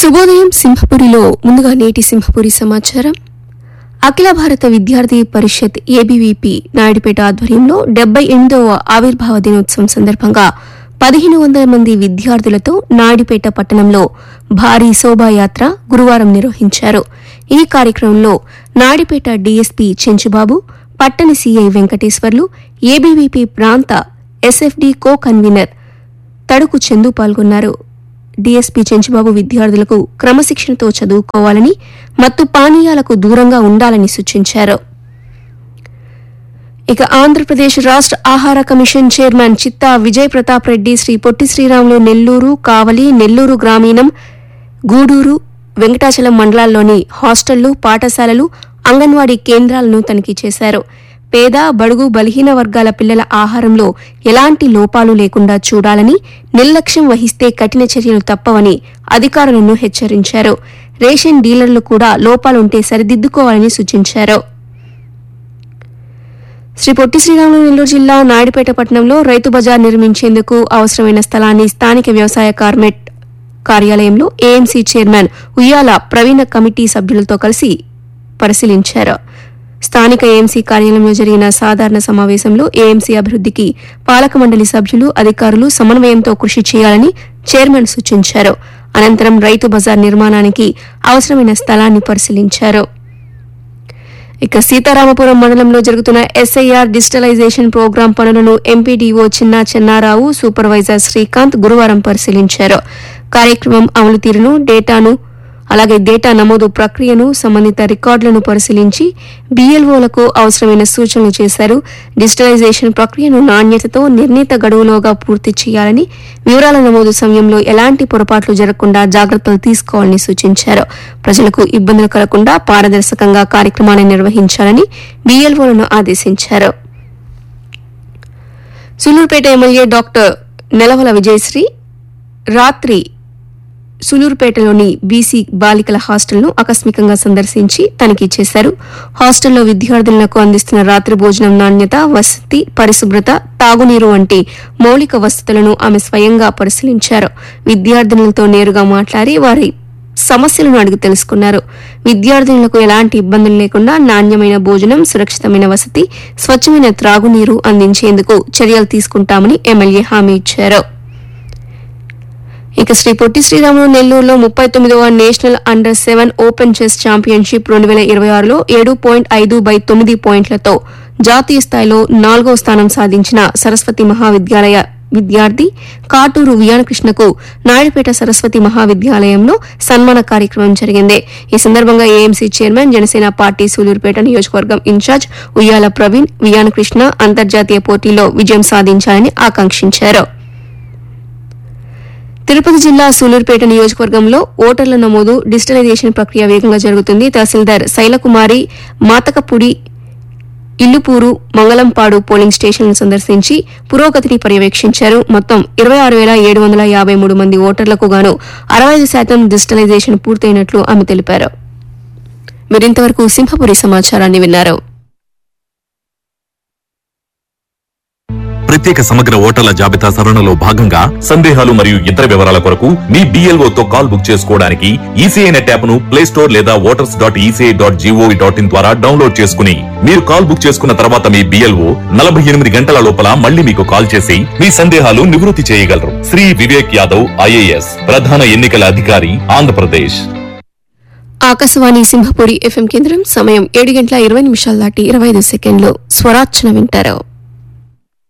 శుభోదయం సింహపురిలో ముందుగా నేటి సింహపురి సమాచారం అఖిల భారత విద్యార్థి పరిషత్ ఏబీవీపీ నాయుడుపేట ఆధ్వర్యంలో డెబ్బై ఎనిమిదవ ఆవిర్భావ దినోత్సవం సందర్భంగా పదిహేను వందల మంది విద్యార్థులతో నాయుడుపేట పట్టణంలో భారీ శోభాయాత్ర గురువారం నిర్వహించారు ఈ కార్యక్రమంలో నాయుడుపేట డీఎస్పీ చెంచుబాబు పట్టణ సీఐ వెంకటేశ్వర్లు ఏబీవీపీ ప్రాంత ఎస్ఎఫ్డీ కో కన్వీనర్ తడుకు చందు పాల్గొన్నారు డీఎస్పీ చెంచుబాబు విద్యార్థులకు క్రమశిక్షణతో చదువుకోవాలని మత్తు పానీయాలకు దూరంగా ఉండాలని సూచించారు ఇక ఆంధ్రప్రదేశ్ రాష్ట్ర ఆహార కమిషన్ చైర్మన్ చిత్తా విజయ్ ప్రతాప్ రెడ్డి శ్రీ పొట్టి శ్రీరాములు నెల్లూరు కావలి నెల్లూరు గ్రామీణం గూడూరు వెంకటాచలం మండలాల్లోని హాస్టళ్లు పాఠశాలలు అంగన్వాడీ కేంద్రాలను తనిఖీ చేశారు పేద బడుగు బలహీన వర్గాల పిల్లల ఆహారంలో ఎలాంటి లోపాలు లేకుండా చూడాలని నిర్లక్ష్యం వహిస్తే కఠిన చర్యలు తప్పవని అధికారులను హెచ్చరించారు రేషన్ డీలర్లు కూడా లోపాలుంటే సరిదిద్దుకోవాలని సూచించారు శ్రీ పొట్టి శ్రీరాములు నెల్లూరు జిల్లా నాయుడుపేట పట్టణంలో రైతు బజార్ నిర్మించేందుకు అవసరమైన స్థలాన్ని స్థానిక వ్యవసాయ కార్మెట్ కార్యాలయంలో ఏఎంసీ చైర్మన్ ఉయ్యాల ప్రవీణ కమిటీ సభ్యులతో కలిసి పరిశీలించారు స్థానిక ఏఎంసీ కార్యాలయంలో జరిగిన సాధారణ సమావేశంలో ఏఎంసీ అభివృద్ధికి పాలక మండలి సభ్యులు అధికారులు సమన్వయంతో కృషి చేయాలని చైర్మన్ సూచించారు అనంతరం రైతు బజార్ నిర్మాణానికి అవసరమైన స్థలాన్ని పరిశీలించారు ఇక సీతారామపురం మండలంలో జరుగుతున్న ఎస్ఐఆర్ డిజిటలైజేషన్ ప్రోగ్రాం పనులను ఎంపీడీఓ చిన్నా చెన్నారావు సూపర్వైజర్ శ్రీకాంత్ గురువారం పరిశీలించారు కార్యక్రమం అమలు తీరును డేటాను అలాగే డేటా నమోదు ప్రక్రియను సంబంధిత రికార్డులను పరిశీలించి బీఎల్ఓలకు అవసరమైన సూచనలు చేశారు డిజిటలైజేషన్ ప్రక్రియను నాణ్యతతో నిర్ణీత గడువులోగా పూర్తి చేయాలని వివరాల నమోదు సమయంలో ఎలాంటి పొరపాట్లు జరగకుండా జాగ్రత్తలు తీసుకోవాలని సూచించారు ప్రజలకు ఇబ్బందులు కలగకుండా పారదర్శకంగా కార్యక్రమాన్ని నిర్వహించాలని బీఎల్ఓలను ఆదేశించారు సులూరుపేట ఎమ్మెల్యే డాక్టర్ నెలవల విజయశ్రీ రాత్రి సులూరుపేటలోని బీసీ బాలికల హాస్టల్ను ఆకస్మికంగా సందర్శించి తనిఖీ చేశారు హాస్టల్లో విద్యార్థులకు అందిస్తున్న రాత్రి భోజనం నాణ్యత వసతి పరిశుభ్రత తాగునీరు వంటి మౌలిక వసతులను ఆమె స్వయంగా పరిశీలించారు విద్యార్థినులతో నేరుగా మాట్లాడి వారి సమస్యలను అడిగి తెలుసుకున్నారు విద్యార్థినులకు ఎలాంటి ఇబ్బందులు లేకుండా నాణ్యమైన భోజనం సురక్షితమైన వసతి స్వచ్ఛమైన త్రాగునీరు అందించేందుకు చర్యలు తీసుకుంటామని ఎమ్మెల్యే హామీ ఇచ్చారు ఇక శ్రీ పొట్టి శ్రీరాములు నెల్లూరులో ముప్పై తొమ్మిదవ national under seven open chess championship రెండు వేల ఇరవై ఆరులో ఏడు పాయింట్ ఐదు బై తొమ్మిది పాయింట్లతో జాతీయ స్థాయిలో నాలుగో స్థానం సాధించిన సరస్వతి మహావిద్యాలయ విద్యార్థి కాటూరు వియానకృష్ణకు నాయుడుపేట సరస్వతి మహావిద్యాలయంలో సన్మాన కార్యక్రమం జరిగింది ఈ సందర్భంగా A M C chairman Janasena party Sullurpeta నియోజకవర్గం ఇన్ఛార్జ్ ఉయ్యాల ప్రవీణ్ వియానకృష్ణ అంతర్జాతీయ పోటీలో విజయం సాధించాలని ఆకాంక్షించారు తిరుపతి జిల్లా సూలూరుపేట నియోజకవర్గంలో ఓటర్ల నమోదు డిజిటలైజేషన్ ప్రక్రియ వేగంగా జరుగుతుంది తహసీల్దార్ శైలకుమారి మాతకపుడి ఇల్లుపూరు మంగళంపాడు పోలింగ్ స్టేషన్లను సందర్శించి పురోగతిని పర్యవేక్షించారు మొత్తం ఇరవై ఆరు వేల ఏడు వందల యాభై మూడు మంది ఓటర్లకు గాను అరవై ఐదు శాతం డిజిటలైజేషన్ పూర్తయినట్లు ఆమె తెలిపారు మీరింతవరకు సింహపురి సమాచారాన్ని విన్నారు ప్రత్యేక సమగ్ర ఓటర్ల జాబితా సవరణలో భాగంగా సందేహాలు మరియు ఇతర వివరాల కొరకు మీ BLO తో కాల్ బుక్ చేసుకోవడానికి ఈసీఐ నెట్ యాప్ ను ప్లే స్టోర్ లేదా voters dot ECI dot GOV dot in ద్వారా డౌన్లోడ్ చేసుకుని మీరు కాల్ బుక్ చేసుకున్న తర్వాత మీ బిఎల్ఓ నలభై ఎనిమిది గంటల లోపల మళ్ళీ మీకు కాల్ చేసి మీ సందేహాలు నివృత్తి చేయగలరు శ్రీ వివేక్ యాదవ్ ఐఏఎస్ ప్రధాన ఎన్నికల అధికారి ఆంధ్రప్రదేశ్ ఆకాశవాణి సింహపురి ఎఫ్ఎం కేంద్రం సమయం ఏడు గంటల ఇరవై నిమిషాలు దాటి ఇరవై ఐదు సెకండ్లు స్వరార్చన వింటారు